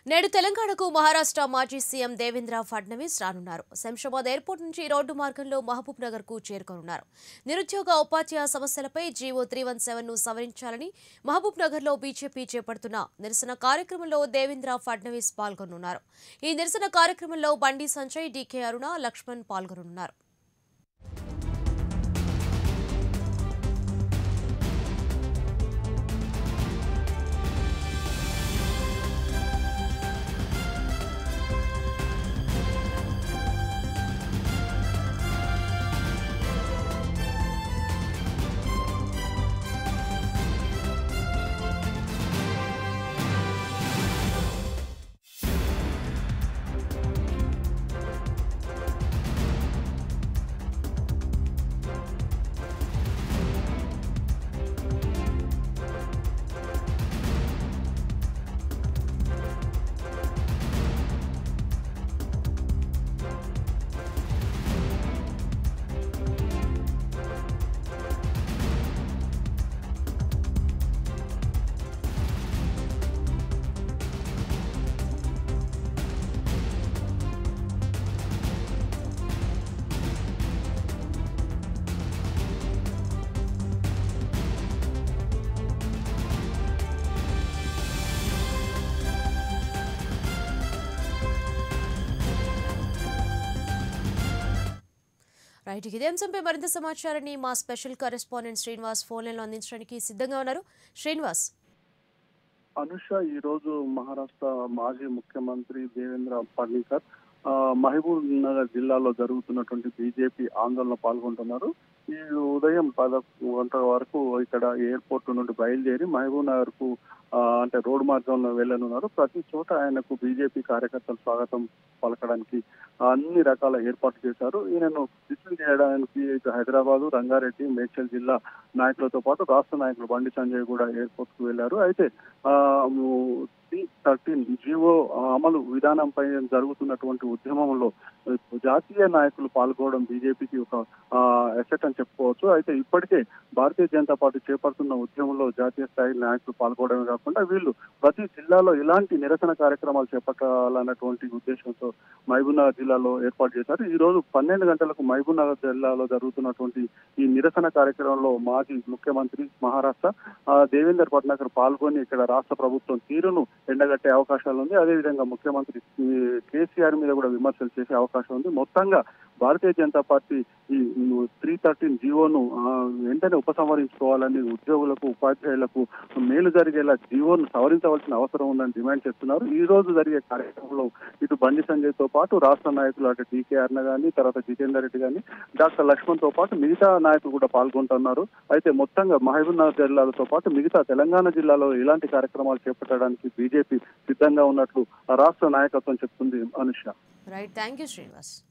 నేడు తెలంగాణకు మహారాష్ట్ర మాజీ సీఎం దేవేంద్ర ఫడ్నవీస్ రానున్నారు శంషాబాద్ ఎయిర్పోర్ట్ నుంచి రోడ్డు మార్గంలో మహబూబ్ నగర్ కు చేరుకోనున్నారు నిరుద్యోగ ఉపాధ్యాయ సమస్యలపై జీవో త్రీ వన్ సెవెన్ ను సవరించాలని మహబూబ్ నగర్ లో బీజేపీ చేపడుతున్న నిరసన కార్యక్రమంలో దేవేంద్ర ఫడ్నవీస్ పాల్గొనున్నారు ఈ నిరసన కార్యక్రమంలో బండి సంజయ్ డీకే అరుణ లక్ష్మణ్ పాల్గొనున్నారు రైట్ ఇదే అంశంపై మరింత సమాచారాన్ని మా స్పెషల్ కరెస్పాండెంట్ శ్రీనివాస్ ఫోన్ లైన్లో అందించడానికి సిద్ధంగా ఉన్నారు శ్రీనివాస్ అనుష ఈ రోజు మహారాష్ట్ర మాజీ ముఖ్యమంత్రి దేవేంద్ర ఫడ్నీకర్ ఆ, మహబూబ్ నగర్ జిల్లాలో జరుగుతున్నటువంటి బీజేపీ ఆందోళన పాల్గొంటున్నారు ఈ ఉదయం పదకొండు గంటల వరకు ఇక్కడ ఎయిర్పోర్ట్ నుండి బయలుదేరి మహబూబ్ నగర్ కు ఆ, అంటే రోడ్డు మార్గంలో వెళ్ళనున్నారు ప్రతి చోట ఆయనకు బీజేపీ కార్యకర్తలు స్వాగతం పలకడానికి అన్ని రకాల ఏర్పాట్లు చేశారు ఈయనను రిసీవ్ చేయడానికి ఇటు హైదరాబాద్ రంగారెడ్డి మేడ్చల్ జిల్లా నాయకులతో పాటు రాష్ట్ర నాయకులు బండి సంజయ్ కూడా ఎయిర్పోర్ట్ కు వెళ్లారు అయితే థర్టీన్ జీవో అమలు విధానంపై జరుగుతున్నటువంటి ఉద్యమంలో జాతీయ నాయకులు పాల్గొనడం బీజేపీకి ఒక ఎసెట్ అని చెప్పుకోవచ్చు అయితే ఇప్పటికే భారతీయ జనతా పార్టీ చేపడుతున్న ఉద్యమంలో జాతీయ స్థాయి నాయకులు పాల్గొనడమే కాకుండా వీళ్ళు ప్రతి జిల్లాలో ఇలాంటి నిరసన కార్యక్రమాలు చేపట్టాలన్నటువంటి ఉద్దేశంతో మహబూబ్నగర్ జిల్లాలో ఏర్పాటు చేశారు ఈ రోజు పన్నెండు గంటలకు మహబూబ్నగర్ జిల్లాలో జరుగుతున్నటువంటి ఈ నిరసన కార్యక్రమంలో మాజీ ముఖ్యమంత్రి మహారాష్ట్ర ఆ, దేవేందర్ పట్నాకర్ పాల్గొని ఇక్కడ రాష్ట్ర ప్రభుత్వం తీరును ఎండగట్టే అవకాశాలు ఉంది అదేవిధంగా ముఖ్యమంత్రి ఈ, కేసీఆర్ మీద కూడా విమర్శలు చేసే అవకాశం ఉంది మొత్తంగా భారతీయ జనతా పార్టీ ఈ త్రీ థర్టీన్ జీవోను ఆ, వెంటనే ఉపసంహరించుకోవాలని ఉద్యోగులకు ఉపాధ్యాయులకు మేలు జరిగేలా జీవోను సవరించవలసిన అవసరం ఉందని డిమాండ్ చేస్తున్నారు ఈ రోజు జరిగే కార్యక్రమంలో ఇటు బండి సంజయ్ తో పాటు రాష్ట్ర నాయకులు అటు డీకే అర్ణ గాని తర్వాత జితేందర్ రెడ్డి గాని డాక్టర్ లక్ష్మణ్ తో పాటు మిగతా నాయకులు కూడా పాల్గొంటున్నారు అయితే మొత్తంగా మహబూబ్ నగర్ జిల్లాలతో పాటు మిగతా తెలంగాణ జిల్లాలో ఇలాంటి కార్యక్రమాలు చేపట్టడానికి బీజేపీ సిద్ధంగా ఉన్నట్లు ఆ రాష్ట్ర నాయకత్వం చెప్తుంది Anusha right thank you Srinivas